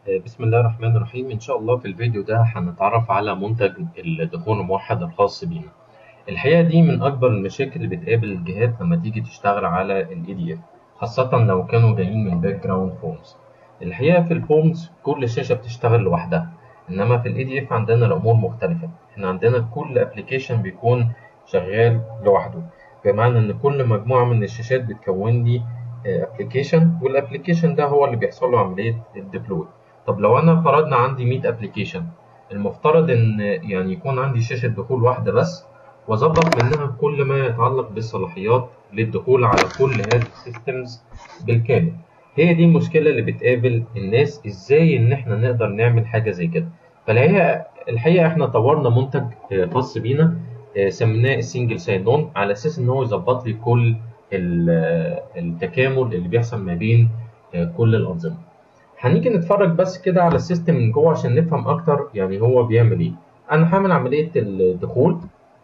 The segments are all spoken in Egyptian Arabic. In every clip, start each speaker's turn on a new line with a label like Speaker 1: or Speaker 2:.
Speaker 1: بسم الله الرحمن الرحيم إن شاء الله في الفيديو ده هنتعرف على منتج الدخول الموحد الخاص بينا الحقيقة دي من أكبر المشاكل اللي بتقابل الجهات لما تيجي تشتغل على ال EDF خاصة لو كانوا جايين من باك جراوند فورمز الحقيقة في الفورمز كل شاشة بتشتغل لوحدها إنما في ال EDF عندنا الأمور مختلفة إحنا عندنا كل ابلكيشن بيكون شغال لوحده بمعنى إن كل مجموعة من الشاشات بتكون لي ابلكيشن والابلكيشن ده هو اللي بيحصل له عملية الديبلوي طب لو انا فرضنا عندي 100 ابلكيشن المفترض ان يعني يكون عندي شاشه دخول واحده بس واظبط منها كل ما يتعلق بالصلاحيات للدخول على كل هذه السيستمز بالكامل هي دي المشكله اللي بتقابل الناس ازاي ان احنا نقدر نعمل حاجه زي كده فالحقيقه الحقيقه احنا طورنا منتج خاص بينا سميناه السنجل ساين اون على اساس ان هو يظبط لي كل التكامل اللي بيحصل ما بين كل الانظمه هنيجي نتفرج بس كده على السيستم من جوه عشان نفهم اكتر يعني هو بيعمل ايه انا هعمل عمليه الدخول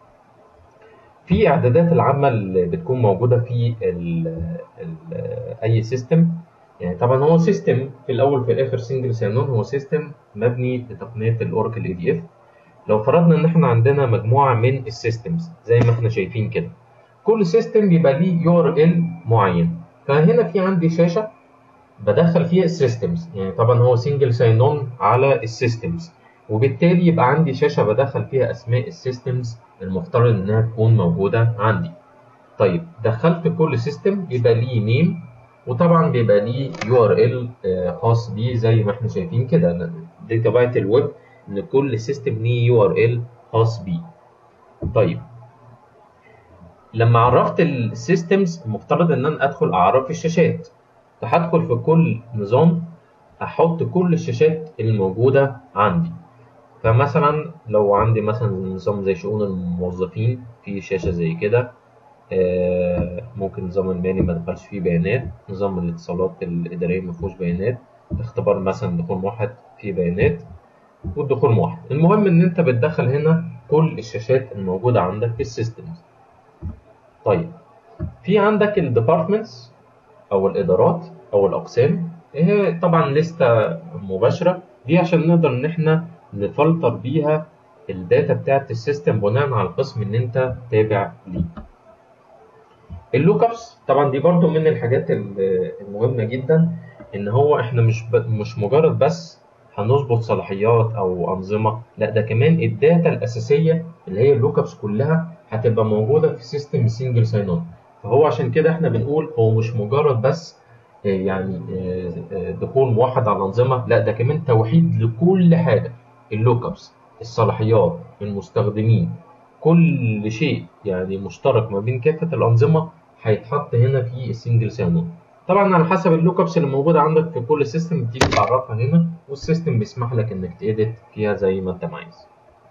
Speaker 1: في اعدادات العامه اللي بتكون موجوده في ال ال اي سيستم يعني طبعا هو سيستم في الاول في الاخر سنجل سيانون هو سيستم مبني بتقنيه الاوراكل اي دي اف لو فرضنا ان احنا عندنا مجموعه من السيستمز زي ما احنا شايفين كده كل سيستم بيبقى ليه يو ار ال معين فهنا في عندي شاشه بدخل فيها السيستمز يعني طبعا هو سنجل ساين اون على السيستمز وبالتالي يبقى عندي شاشه بدخل فيها اسماء السيستمز المفترض انها تكون موجوده عندي طيب دخلت كل سيستم يبقى ليه نيم وطبعا بيبقى ليه يو ار ال خاص بيه زي ما احنا شايفين كده دي طبيعه الويب ان كل سيستم ليه يو ار ال خاص بيه طيب لما عرفت السيستمز المفترض ان انا ادخل اعرف الشاشات فهدخل في كل نظام احط كل الشاشات الموجودة عندي فمثلا لو عندي مثلا نظام زي شؤون الموظفين في شاشة زي كده ممكن نظام المالي ما دخلش فيه بيانات نظام الاتصالات الإدارية ما فيهوش بيانات اختبار مثلا دخول موحد فيه بيانات والدخول موحد المهم ان انت بتدخل هنا كل الشاشات الموجودة عندك في السيستم طيب في عندك الديبارتمنتس او الادارات او الاقسام هي طبعا لسته مباشره دي عشان نقدر ان احنا نفلتر بيها الداتا بتاعت السيستم بناء على القسم اللي انت تابع ليه اللوك ابس طبعا دي برضو من الحاجات المهمه جدا ان هو احنا مش مش مجرد بس هنظبط صلاحيات او انظمه لا ده كمان الداتا الاساسيه اللي هي اللوك ابس كلها هتبقى موجوده في سيستم سنجل ساين اون فهو عشان كده احنا بنقول هو مش مجرد بس يعني دخول موحد على الأنظمة لا ده كمان توحيد لكل حاجة اللوك ابس الصلاحيات المستخدمين كل شيء يعني مشترك ما بين كافة الأنظمة هيتحط هنا في السنجل ساين طبعا على حسب اللوك ابس اللي موجودة عندك في كل سيستم بتيجي تعرفها هنا والسيستم بيسمح لك انك تأديت فيها زي ما انت عايز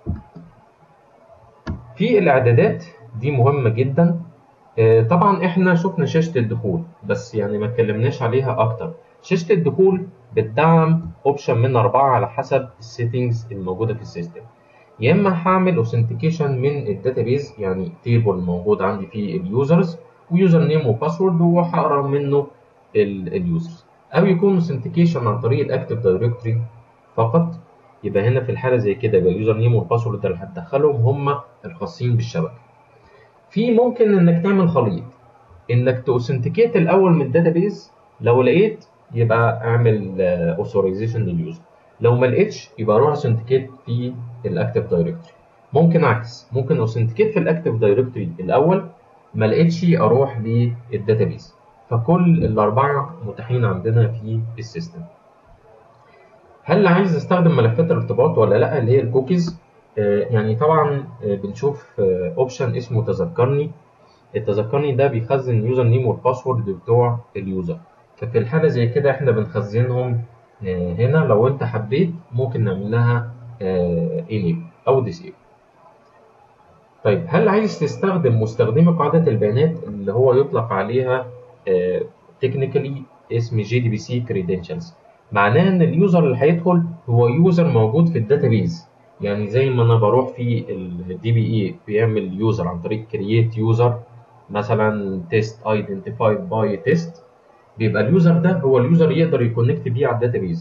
Speaker 1: في الاعدادات دي مهمة جدا طبعا احنا شفنا شاشة الدخول بس يعني ما اتكلمناش عليها اكتر شاشة الدخول بتدعم اوبشن من اربعة على حسب السيتنجز الموجودة في السيستم يا اما هعمل اوثنتيكيشن من الداتابيز يعني تيبل موجود عندي فيه اليوزرز ويوزر نيم وباسورد وهقرا منه اليوزرز او يكون اوثنتيكيشن عن طريق الاكتيف دايركتوري فقط يبقى هنا في الحالة زي كده يبقى اليوزر نيم والباسورد اللي هتدخلهم هم الخاصين بالشبكة في ممكن انك تعمل خليط انك تاوثنتيكيت الاول من الداتابيز لو لقيت يبقى اعمل اوثورايزيشن لليوزر لو ما لقيتش يبقى روح اوثنتيكيت في الاكتيف دايركتوري ممكن عكس ممكن اوثنتيكيت في الاكتيف دايركتوري الاول ما لقيتش اروح للداتابيز فكل الاربعه متاحين عندنا في السيستم هل عايز استخدم ملفات الارتباط ولا لا اللي هي الكوكيز يعني طبعا بنشوف اوبشن اسمه تذكرني التذكرني ده بيخزن اليوزر نيم والباسورد بتوع اليوزر ففي الحالة زي كده احنا بنخزنهم هنا لو انت حبيت ممكن نعمل لها انيبل او ديسيبل طيب هل عايز تستخدم مستخدمي قاعدة البيانات اللي هو يطلق عليها تكنيكالي اسم جي دي بي سي كريدنشالز معناه ان اليوزر اللي هيدخل هو يوزر موجود في الداتابيز يعني زي ما انا بروح في الدي بي اي بيعمل يوزر عن طريق كرييت يوزر مثلا تيست ايدنتيفايد باي تيست بيبقى اليوزر ده هو اليوزر يقدر يكونكت بيه على الداتابيز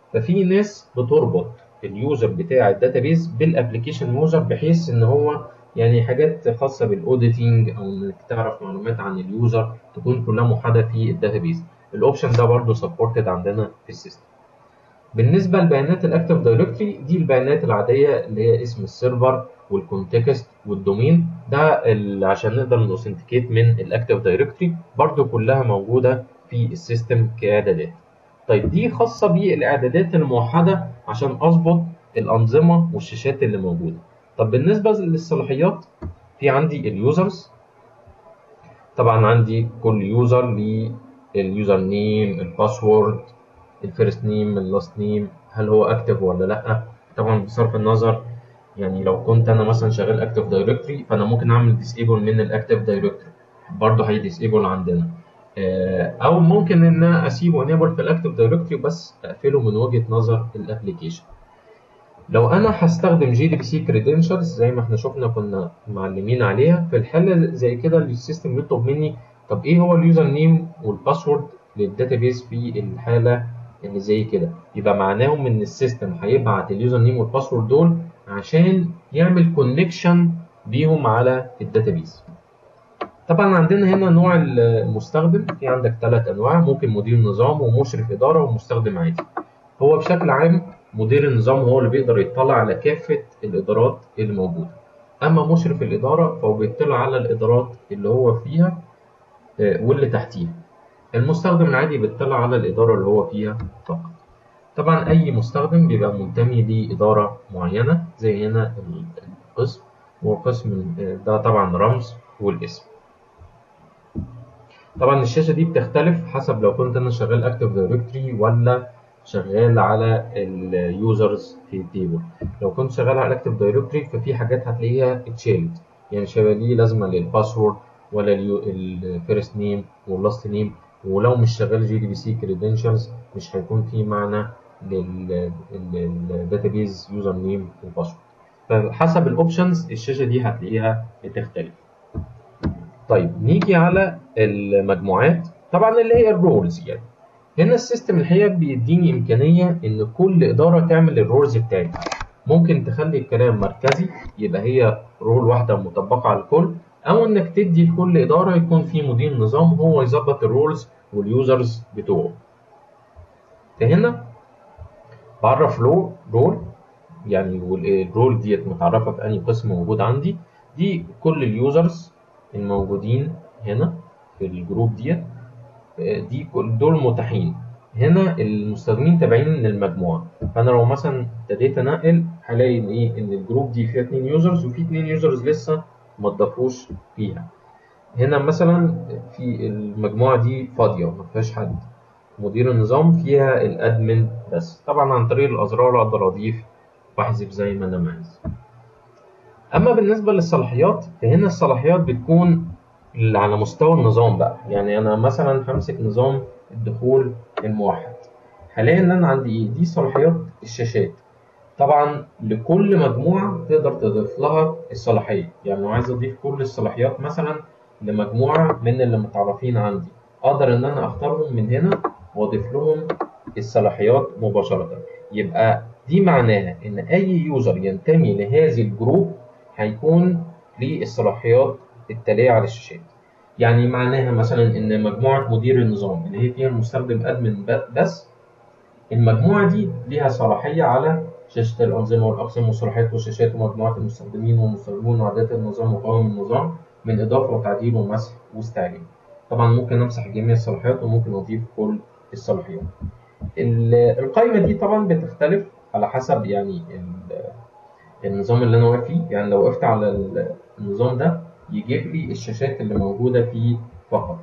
Speaker 1: ففي ناس بتربط اليوزر بتاع الداتابيز بالابلكيشن يوزر بحيث ان هو يعني حاجات خاصه بالاوديتنج او انك تعرف معلومات عن اليوزر تكون كلها موحده في الداتابيز الاوبشن ده برضو سبورتد عندنا في السيستم بالنسبه لبيانات الاكتف دايركتوري دي البيانات العاديه اللي هي اسم السيرفر والكونتكست والدومين ده عشان نقدر نوثنتيكيت من الاكتف دايركتوري برضو كلها موجوده في السيستم كاعدادات طيب دي خاصه بالاعدادات الموحده عشان اظبط الانظمه والشاشات اللي موجوده طب بالنسبه للصلاحيات في عندي اليوزرز طبعا عندي كل يوزر ليه اليوزر نيم الباسورد الفيرست نيم اللاست نيم هل هو اكتف ولا لا طبعا بصرف النظر يعني لو كنت انا مثلا شغال اكتف دايركتوري فانا ممكن اعمل ديسيبل من الاكتف دايركتوري برضه هيديسيبل عندنا او ممكن ان انا اسيبه انيبل في الاكتف دايركتوري بس اقفله من وجهه نظر الابلكيشن لو انا هستخدم جي دي بي سي كريدنشالز زي ما احنا شفنا كنا معلمين عليها في الحاله زي كده السيستم يطلب مني طب ايه هو اليوزر نيم والباسورد للداتابيز في الحاله اللي زي كده يبقى معناهم ان السيستم هيبعت اليوزر نيم والباسورد دول عشان يعمل كونكشن بيهم على الداتابيز طبعا عندنا هنا نوع المستخدم في عندك ثلاث انواع ممكن مدير نظام ومشرف اداره ومستخدم عادي هو بشكل عام مدير النظام هو اللي بيقدر يطلع على كافه الادارات اللي موجوده اما مشرف الاداره فهو بيطلع على الادارات اللي هو فيها واللي تحتيها المستخدم العادي بيطلع على الاداره اللي هو فيها فقط طبعا اي مستخدم بيبقى منتمي لاداره معينه زي هنا القسم والقسم ده طبعا رمز والاسم طبعا الشاشه دي بتختلف حسب لو كنت انا شغال اكتف دايركتوري ولا شغال على اليوزرز في التيبل لو كنت شغال على اكتف دايركتوري ففي حاجات هتلاقيها اتشالت يعني مش هيبقى ليه لازمه للباسورد ولا الفيرست نيم واللاست نيم ولو مش شغال جي دي بي سي كريدنشالز مش هيكون في معنى للداتابيز يوزر نيم وباسورد فحسب الاوبشنز الشاشه دي هتلاقيها بتختلف طيب نيجي على المجموعات طبعا اللي هي الرولز يعني هنا السيستم الحقيقه بيديني امكانيه ان كل اداره تعمل الرولز بتاعتها ممكن تخلي الكلام مركزي يبقى هي رول واحده مطبقه على الكل او انك تدي لكل اداره يكون في مدير نظام هو يظبط الرولز واليوزرز بتوعه فهنا بعرف له رول يعني والرول ديت متعرفه في انهي قسم موجود عندي دي كل اليوزرز الموجودين هنا في الجروب ديت دي دول متاحين هنا المستخدمين تابعين للمجموعه فانا لو مثلا ابتديت انقل هلاقي ان ايه ان الجروب دي فيها اتنين يوزرز وفي اتنين يوزرز لسه ما اتضافوش فيها هنا مثلا في المجموعه دي فاضيه ما فيهاش حد مدير النظام فيها الادمن بس طبعا عن طريق الازرار اقدر اضيف واحذف زي ما انا عايز اما بالنسبه للصلاحيات فهنا الصلاحيات بتكون على مستوى النظام بقى يعني انا مثلا همسك نظام الدخول الموحد هلاقي ان انا عندي ايه دي صلاحيات الشاشات طبعا لكل مجموعه تقدر تضيف لها الصلاحيه يعني لو عايز اضيف كل الصلاحيات مثلا لمجموعه من اللي متعرفين عندي اقدر ان انا اختارهم من هنا واضيف لهم الصلاحيات مباشره يبقى دي معناها ان اي يوزر ينتمي لهذه الجروب هيكون ليه الصلاحيات التاليه على الشاشات يعني معناها مثلا ان مجموعه مدير النظام اللي هي فيها المستخدم ادمن بس المجموعه دي ليها صلاحيه على شاشه الانظمه والاقسام والصلاحيات والشاشات ومجموعه المستخدمين والمستخدمون وعدات النظام وقوائم النظام من اضافه وتعديل ومسح واستعلام طبعا ممكن امسح جميع الصلاحيات وممكن اضيف كل الصلاحيات القائمه دي طبعا بتختلف على حسب يعني النظام اللي انا واقف فيه يعني لو وقفت على النظام ده يجيب لي الشاشات اللي موجودة فيه فقط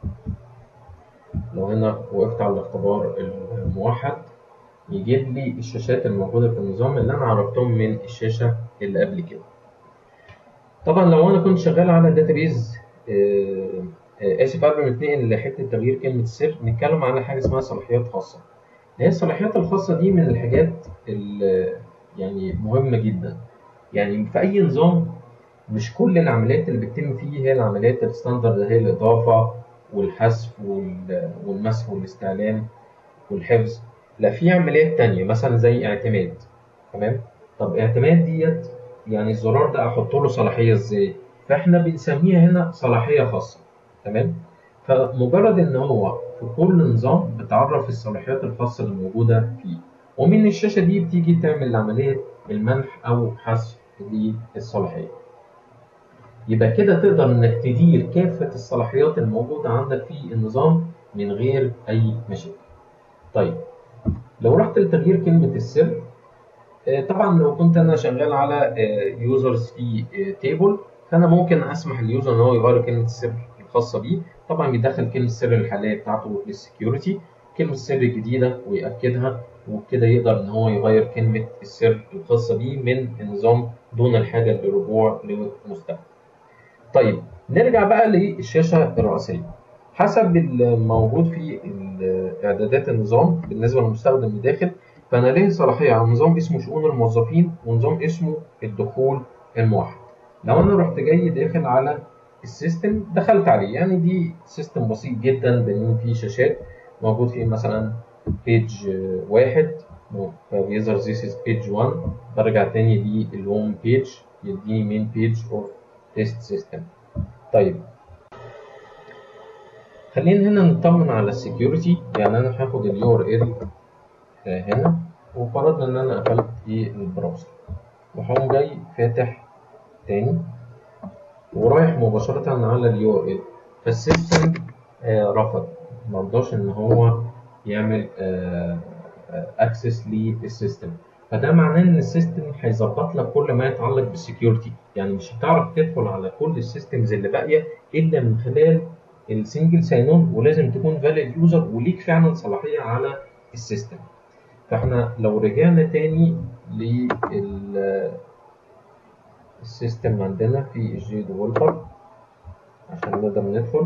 Speaker 1: لو هنا وقفت على الاختبار الموحد يجيب لي الشاشات الموجودة في النظام اللي أنا عرفتهم من الشاشة اللي قبل كده طبعا لو أنا كنت شغال على داتابيز آسف قبل ما نتنقل لحتة تغيير كلمة السر نتكلم على حاجة اسمها صلاحيات خاصة هي الصلاحيات الخاصة دي من الحاجات اللي يعني مهمة جدا يعني في أي نظام مش كل العمليات اللي بتتم فيه هي العمليات الستاندرد هي الإضافة والحذف والمسح والاستعلام والحفظ لا في عمليات تانية مثلا زي اعتماد تمام طب اعتماد ديت يعني الزرار ده احط له صلاحيه ازاي فاحنا بنسميها هنا صلاحيه خاصه تمام فمجرد ان هو في كل نظام بتعرف الصلاحيات الخاصه اللي موجوده فيه ومن الشاشه دي بتيجي تعمل عمليه المنح او حذف للصلاحيه يبقى كده تقدر انك تدير كافه الصلاحيات الموجوده عندك في النظام من غير اي مشاكل طيب لو رحت لتغيير كلمه السر طبعا لو كنت انا شغال على يوزرز في تيبل فانا ممكن اسمح لليوزر ان هو يغير كلمه السر الخاصه بيه طبعا بيدخل كلمه السر الحاليه بتاعته للسكيورتي كلمه السر الجديده وياكدها وبكده يقدر ان هو يغير كلمه السر الخاصه بيه من النظام دون الحاجه للرجوع لمستخدم طيب نرجع بقى للشاشه الرئيسيه حسب الموجود في اعدادات النظام بالنسبه للمستخدم الداخل فانا ليه صلاحيه على نظام اسمه شؤون الموظفين ونظام اسمه الدخول الموحد لو انا رحت جاي داخل على السيستم دخلت عليه يعني دي سيستم بسيط جدا بان فيه شاشات موجود فيه مثلا بيج واحد فبيظهر this is page 1 برجع تاني للهوم بيج يديني مين بيج اوف تيست سيستم طيب خلينا هنا نطمن على السكيورتي يعني انا هاخد اليو ار ال هنا وفرضنا ان انا قفلت البراوزر وهقوم جاي فاتح تاني ورايح مباشرة على اليو ار ال فالسيستم آه رفض مرضاش ان هو يعمل اكسس للسيستم فده معناه ان السيستم هيظبط لك كل ما يتعلق بالسكيورتي يعني مش هتعرف تدخل على كل السيستمز اللي باقيه الا من خلال السنجل ساين اون ولازم تكون فاليد يوزر وليك فعلا صلاحيه على السيستم فاحنا لو رجعنا تاني لل السيستم عندنا في الجي ديفلوبر عشان نقدر ندخل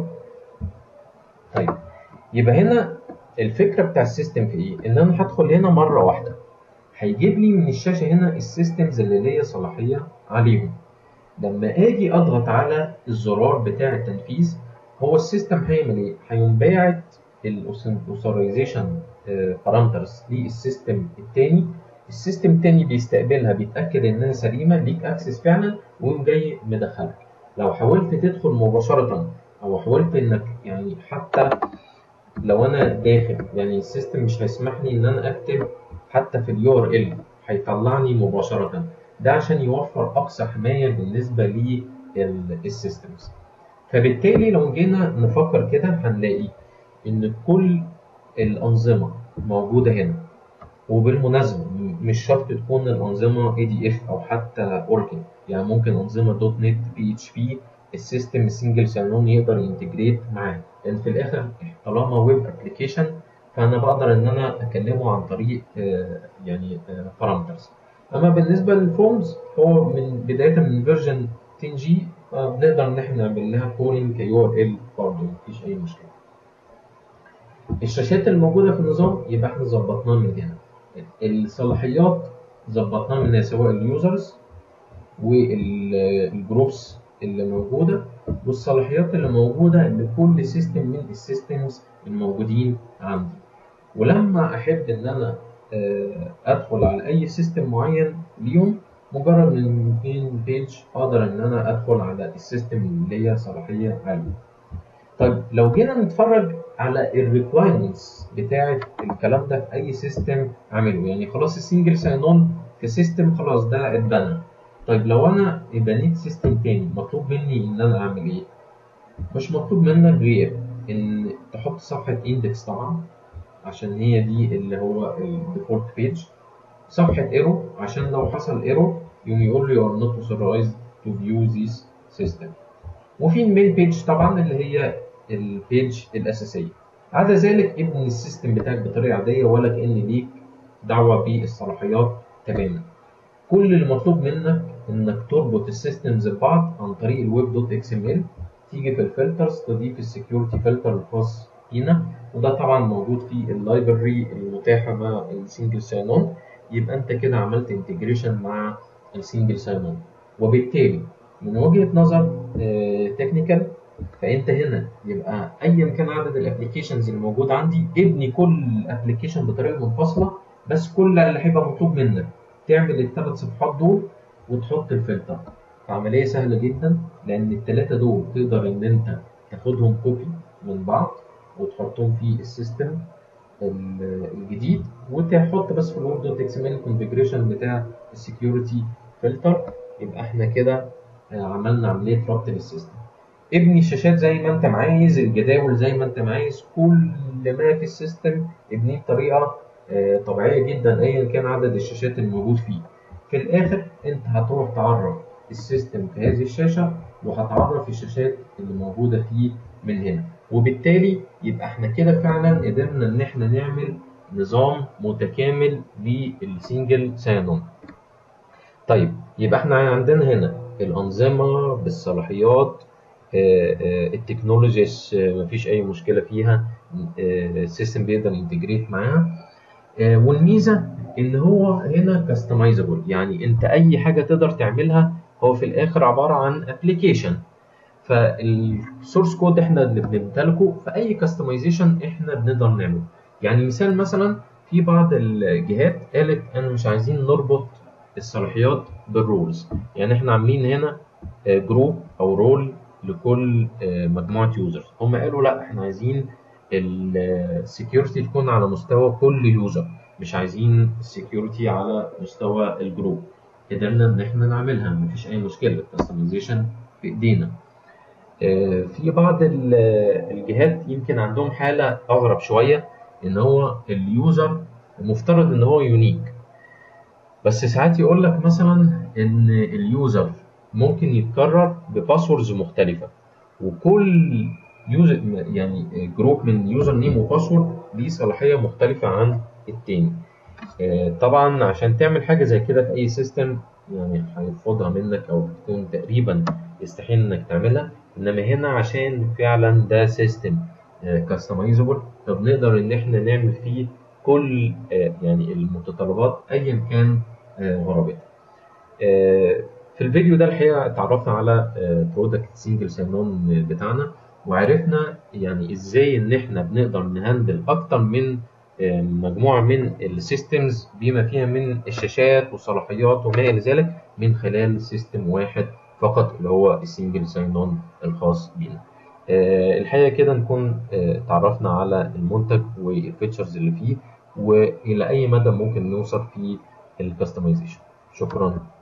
Speaker 1: طيب يبقى هنا الفكره بتاع السيستم في ايه ان انا هدخل هنا مره واحده هيجيب لي من الشاشه هنا السيستمز اللي ليا صلاحيه عليهم لما اجي اضغط على الزرار بتاع التنفيذ هو السيستم هيعمل ايه هيقوم باعت الاوثرايزيشن بارامترز للسيستم التاني السيستم التاني بيستقبلها بيتاكد انها سليمه ليك اكسس فعلا ويقوم جاي مدخلك لو حاولت تدخل مباشره او حاولت انك يعني حتى لو انا داخل يعني السيستم مش هيسمح لي ان انا اكتب حتى في اليو ار ال هيطلعني مباشره ده عشان يوفر اقصى حمايه بالنسبه للسيستمز فبالتالي لو جينا نفكر كده هنلاقي ان كل الانظمه موجوده هنا وبالمناسبه مش شرط تكون الانظمه اي دي اف او حتى اوركل يعني ممكن انظمه دوت نت بي اتش بي السيستم السنجل سالون يقدر ينتجريت معاه لان في الاخر طالما ويب ابلكيشن فانا بقدر ان انا اكلمه عن طريق يعني بارامترز اما بالنسبه للفورمز هو من بدايه من فيرجن 10 جي بنقدر ان احنا نعمل لها كولينج كيو ار ال برضه مفيش اي مشكله الشاشات الموجوده في النظام يبقى احنا ظبطناها من هنا الصلاحيات ظبطناها من سواء اليوزرز والجروبس اللي موجوده والصلاحيات اللي موجوده لكل سيستم من السيستمز الموجودين عندي ولما احب ان انا ادخل على اي سيستم معين ليهم مجرد من من بيج اقدر ان انا ادخل على السيستم اللي ليا صلاحيه عاليه طيب لو جينا نتفرج على الريكوايرمنتس بتاعه الكلام ده في اي سيستم عامله يعني خلاص السنجل ساين اون في سيستم خلاص ده اتبنى طيب لو انا بنيت سيستم تاني مطلوب مني ان انا اعمل ايه مش مطلوب منك غير ان تحط صفحه اندكس طبعا عشان هي دي اللي هو الديفولت بيج صفحه ايرو عشان لو حصل ايرو يقوم يقول لي you are not authorized to view this system وفي المين بيج طبعا اللي هي البيج الاساسيه عدا ذلك ابني السيستم بتاعك بطريقه عاديه ولا كان ليك دعوه بالصلاحيات تماما كل اللي مطلوب منك انك تربط السيستمز ببعض عن طريق الويب دوت اكس ام ال تيجي في الفلترز تضيف السكيورتي فلتر الخاص بينا وده طبعا موجود في اللايبرري المتاحه مع السنجل ساين اون يبقى انت كده عملت انتجريشن مع السنجل ساين اون وبالتالي من وجهه نظر تكنيكال فانت هنا يبقى ايا كان عدد الابلكيشنز اللي موجود عندي ابني كل ابلكيشن بطريقه منفصله بس كل اللي هيبقى مطلوب منك تعمل الثلاث صفحات دول وتحط الفلتر عمليه سهله جدا لان الثلاثه دول تقدر ان انت تاخدهم كوبي من بعض وتحطهم في السيستم الجديد وتحط بس في الوورد دوت اكس ام ال الكونفجريشن بتاع السكيورتي فلتر يبقى احنا كده عملنا عمليه ربط للسيستم ابني الشاشات زي ما انت عايز الجداول زي ما انت عايز كل ما في السيستم ابنيه بطريقه طبيعيه جدا ايا كان عدد الشاشات الموجود فيه في الاخر انت هتروح تعرف السيستم في هذه الشاشه وهتعرف الشاشات اللي موجوده فيه من هنا وبالتالي يبقى احنا كده فعلا قدرنا ان احنا نعمل نظام متكامل للسنجل ساينون طيب يبقى احنا عندنا هنا الانظمه بالصلاحيات التكنولوجيز مفيش اي مشكله فيها السيستم بيقدر ينتجريت معاها والميزه ان هو هنا كاستمايزابل يعني انت اي حاجه تقدر تعملها هو في الاخر عباره عن ابلكيشن فالسورس كود احنا اللي بنمتلكه فاي كاستمايزيشن احنا بنقدر نعمله يعني مثال مثلا في بعض الجهات قالت انا مش عايزين نربط الصلاحيات بالرولز يعني احنا عاملين هنا جروب او رول لكل مجموعه يوزرز هم قالوا لا احنا عايزين السكيورتي تكون على مستوى كل يوزر مش عايزين السكيورتي على مستوى الجروب قدرنا ان احنا نعملها مفيش اي مشكله الكاستمايزيشن في ايدينا في بعض الجهات يمكن عندهم حاله اغرب شويه ان هو اليوزر مفترض ان هو يونيك بس ساعات يقول لك مثلا ان اليوزر ممكن يتكرر بباسوردز مختلفه وكل يوزر يعني جروب من يوزر نيم وباسورد ليه صلاحيه مختلفه عن التاني طبعا عشان تعمل حاجه زي كده في اي سيستم يعني هيرفضها منك او تكون تقريبا يستحيل انك تعملها انما هنا عشان فعلا ده سيستم كاستمايزبل فبنقدر ان احنا نعمل فيه كل يعني المتطلبات ايا كان غرابتها في الفيديو ده الحقيقه اتعرفنا على برودكت سنجل ساينون بتاعنا وعرفنا يعني ازاي ان احنا بنقدر نهندل اكتر من مجموعه من السيستمز بما فيها من الشاشات والصلاحيات وما الى ذلك من خلال سيستم واحد فقط اللي هو السنجل ساين اون الخاص بينا. الحقيقه كده نكون تعرفنا على المنتج والفيتشرز اللي فيه والى اي مدى ممكن نوصل في الكاستمايزيشن. شكرا.